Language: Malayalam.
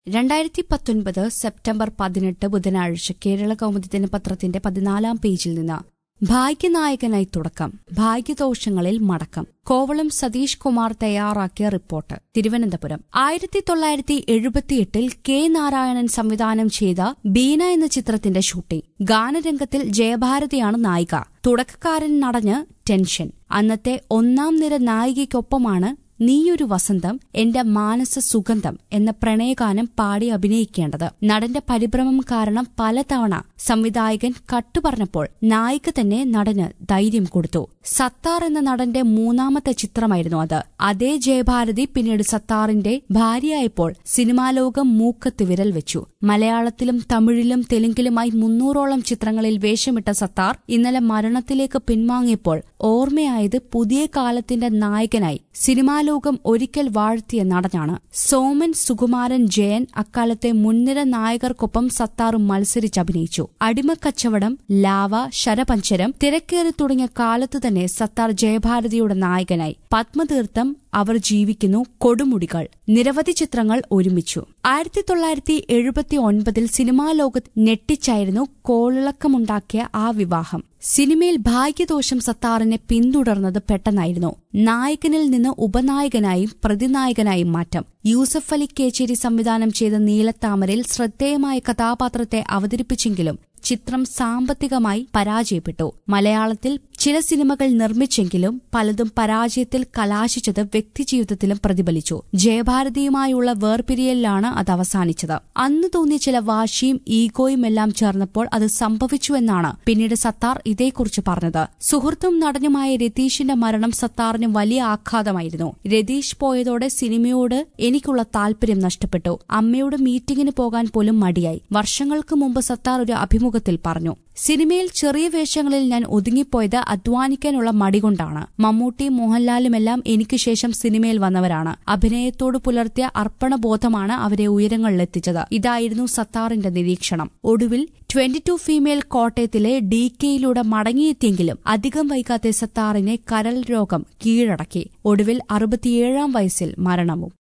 രണ്ടായിരത്തി പത്തൊൻപത് സെപ്റ്റംബർ പതിനെട്ട് ബുധനാഴ്ച കേരള കൗമുദി ദിനപത്രത്തിന്റെ പതിനാലാം പേജിൽ നിന്ന് ഭാഗ്യനായകനായി തുടക്കം ഭാഗ്യദോഷങ്ങളിൽ മടക്കം കോവളം സതീഷ് കുമാർ തയ്യാറാക്കിയ റിപ്പോർട്ട് തിരുവനന്തപുരം ആയിരത്തി തൊള്ളായിരത്തി എഴുപത്തിയെട്ടിൽ കെ നാരായണൻ സംവിധാനം ചെയ്ത ബീന എന്ന ചിത്രത്തിന്റെ ഷൂട്ടിംഗ് ഗാനരംഗത്തിൽ ജയഭാരതിയാണ് നായിക തുടക്കക്കാരൻ നടഞ്ഞ് ടെൻഷൻ അന്നത്തെ ഒന്നാം നിര നായികയ്ക്കൊപ്പമാണ് നീയൊരു വസന്തം എന്റെ മാനസ സുഗന്ധം എന്ന പ്രണയഗാനം പാടി അഭിനയിക്കേണ്ടത് നടന്റെ പരിഭ്രമം കാരണം പലതവണ സംവിധായകൻ കട്ടുപറഞ്ഞപ്പോൾ നായിക തന്നെ നടന് ധൈര്യം കൊടുത്തു സത്താർ എന്ന നടന്റെ മൂന്നാമത്തെ ചിത്രമായിരുന്നു അത് അതേ ജയഭാരതി പിന്നീട് സത്താറിന്റെ ഭാര്യയായപ്പോൾ സിനിമാലോകം മൂക്കത്ത് വിരൽ വെച്ചു മലയാളത്തിലും തമിഴിലും തെലുങ്കിലുമായി മുന്നൂറോളം ചിത്രങ്ങളിൽ വേഷമിട്ട സത്താർ ഇന്നലെ മരണത്തിലേക്ക് പിൻവാങ്ങിയപ്പോൾ ഓർമ്മയായത് പുതിയ കാലത്തിന്റെ നായകനായി സിനിമാലോകം ഒരിക്കൽ വാഴ്ത്തിയ നടനാണ് സോമൻ സുകുമാരൻ ജയൻ അക്കാലത്തെ മുൻനിര നായകർക്കൊപ്പം സത്താർ മത്സരിച്ചഭിനയിച്ചു അടിമക്കച്ചവടം ലാവ ശരപഞ്ചരം തിരക്കേറി തുടങ്ങിയ കാലത്ത് തന്നെ സത്താർ ജയഭാരതിയുടെ നായകനായി പത്മതീർത്ഥം അവർ ജീവിക്കുന്നു കൊടുമുടികൾ നിരവധി ചിത്രങ്ങൾ ഒരുമിച്ചു ആയിരത്തി തൊള്ളായിരത്തി എഴുപത്തി ഒൻപതിൽ സിനിമാ ലോകത്ത് ഞെട്ടിച്ചായിരുന്നു കോളിളക്കമുണ്ടാക്കിയ ആ വിവാഹം സിനിമയിൽ ഭാഗ്യദോഷം സത്താറിനെ പിന്തുടർന്നത് പെട്ടെന്നായിരുന്നു നായകനിൽ നിന്ന് ഉപനായകനായും പ്രതിനായകനായും മാറ്റം യൂസഫ് അലി കേച്ചേരി സംവിധാനം ചെയ്ത നീലത്താമരയിൽ ശ്രദ്ധേയമായ കഥാപാത്രത്തെ അവതരിപ്പിച്ചെങ്കിലും ചിത്രം സാമ്പത്തികമായി പരാജയപ്പെട്ടു മലയാളത്തിൽ ചില സിനിമകൾ നിർമ്മിച്ചെങ്കിലും പലതും പരാജയത്തിൽ കലാശിച്ചത് വ്യക്തിജീവിതത്തിലും പ്രതിഫലിച്ചു ജയഭാരതിയുമായുള്ള വേർപിരിയലിലാണ് അത് അവസാനിച്ചത് അന്ന് തോന്നിയ ചില വാശിയും ഈഗോയും എല്ലാം ചേർന്നപ്പോൾ അത് സംഭവിച്ചുവെന്നാണ് പിന്നീട് സത്താർ ഇതേക്കുറിച്ച് പറഞ്ഞത് സുഹൃത്തും നടനുമായ രതീഷിന്റെ മരണം സത്താറിന് വലിയ ആഘാതമായിരുന്നു രതീഷ് പോയതോടെ സിനിമയോട് എനിക്കുള്ള താല്പര്യം നഷ്ടപ്പെട്ടു അമ്മയോട് മീറ്റിംഗിന് പോകാൻ പോലും മടിയായി വർഷങ്ങൾക്ക് മുമ്പ് സത്താർ ഒരു അഭിമുഖത്തിൽ പറഞ്ഞു സിനിമയിൽ ചെറിയ വേഷങ്ങളിൽ ഞാൻ ഒതുങ്ങിപ്പോയത് അധ്വാനിക്കാനുള്ള മടി കൊണ്ടാണ് മമ്മൂട്ടിയും മോഹൻലാലുമെല്ലാം എനിക്ക് ശേഷം സിനിമയിൽ വന്നവരാണ് അഭിനയത്തോട് പുലർത്തിയ അർപ്പണബോധമാണ് അവരെ ഉയരങ്ങളിലെത്തിച്ചത് ഇതായിരുന്നു സത്താറിന്റെ നിരീക്ഷണം ഒടുവിൽ ട്വന്റി ടു ഫീമെയിൽ കോട്ടയത്തിലെ ഡി കെയിലൂടെ മടങ്ങിയെത്തിയെങ്കിലും അധികം വൈകാതെ സത്താറിനെ കരൾ രോഗം കീഴടക്കി ഒടുവിൽ അറുപത്തിയേഴാം വയസ്സിൽ മരണവും